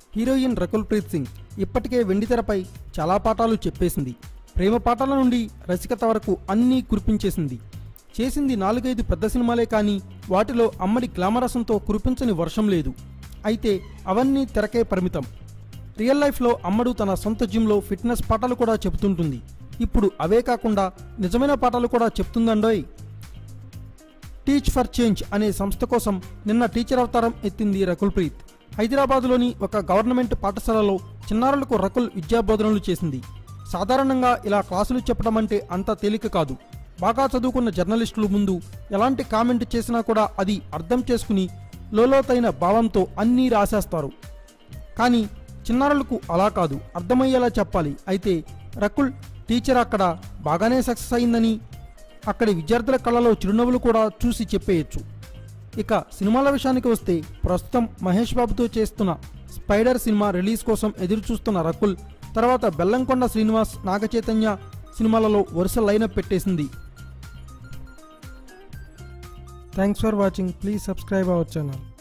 heroine Rakul Preet Singh ఇప్పటికే వెండితెరపై చాలా పాఠాలు చెప్పేసింది ప్రేమ పాఠాల నుండి రసికత వరకు అన్నీ కురిపించేసింది చేసింది నాలుగైదు పెద్ద సినిమాలే కానీ వాటిలో అమ్మడి గ్లామరసంతో కురిపించని వర్షం లేదు అయితే అవన్నీ తెరకే పరిమితం రియల్ లైఫ్లో అమ్మడు తన సొంత జిమ్లో ఫిట్నెస్ పాఠాలు కూడా చెబుతుంటుంది ఇప్పుడు అవే కాకుండా నిజమైన పాఠాలు కూడా చెప్తుందండోయ్ టీచ్ ఫర్ చేంజ్ అనే సంస్థ కోసం నిన్న టీచర్ అవతారం ఎత్తింది రకుల్ ప్రీత్ హైదరాబాద్లోని ఒక గవర్నమెంట్ పాఠశాలలో చిన్నారులకు రకుల్ విద్యాబోధనలు చేసింది సాధారణంగా ఇలా క్లాసులు చెప్పడం అంటే అంత తేలిక కాదు బాగా చదువుకున్న జర్నలిస్టుల ముందు ఎలాంటి కామెంట్ చేసినా కూడా అది అర్థం చేసుకుని లోలోతైన భావంతో అన్నీ రాసేస్తారు కానీ చిన్నారులకు అలా కాదు అర్థమయ్యేలా చెప్పాలి అయితే రకుల్ టీచర్ అక్కడ బాగానే సక్సెస్ అయిందని అక్కడి విద్యార్థుల కళ్ళలో చిరునవ్వులు కూడా చూసి చెప్పేయచ్చు ఇక సినిమాల విషయానికి వస్తే ప్రస్తుతం మహేష్ బాబుతో చేస్తున్న స్పైడర్ సినిమా రిలీజ్ కోసం ఎదురు చూస్తున్న రకుల్ తర్వాత బెల్లంకొండ శ్రీనివాస్ నాగచైతన్య సినిమాలలో వరుస లైనప్ పెట్టేసింది thanks for watching please subscribe our channel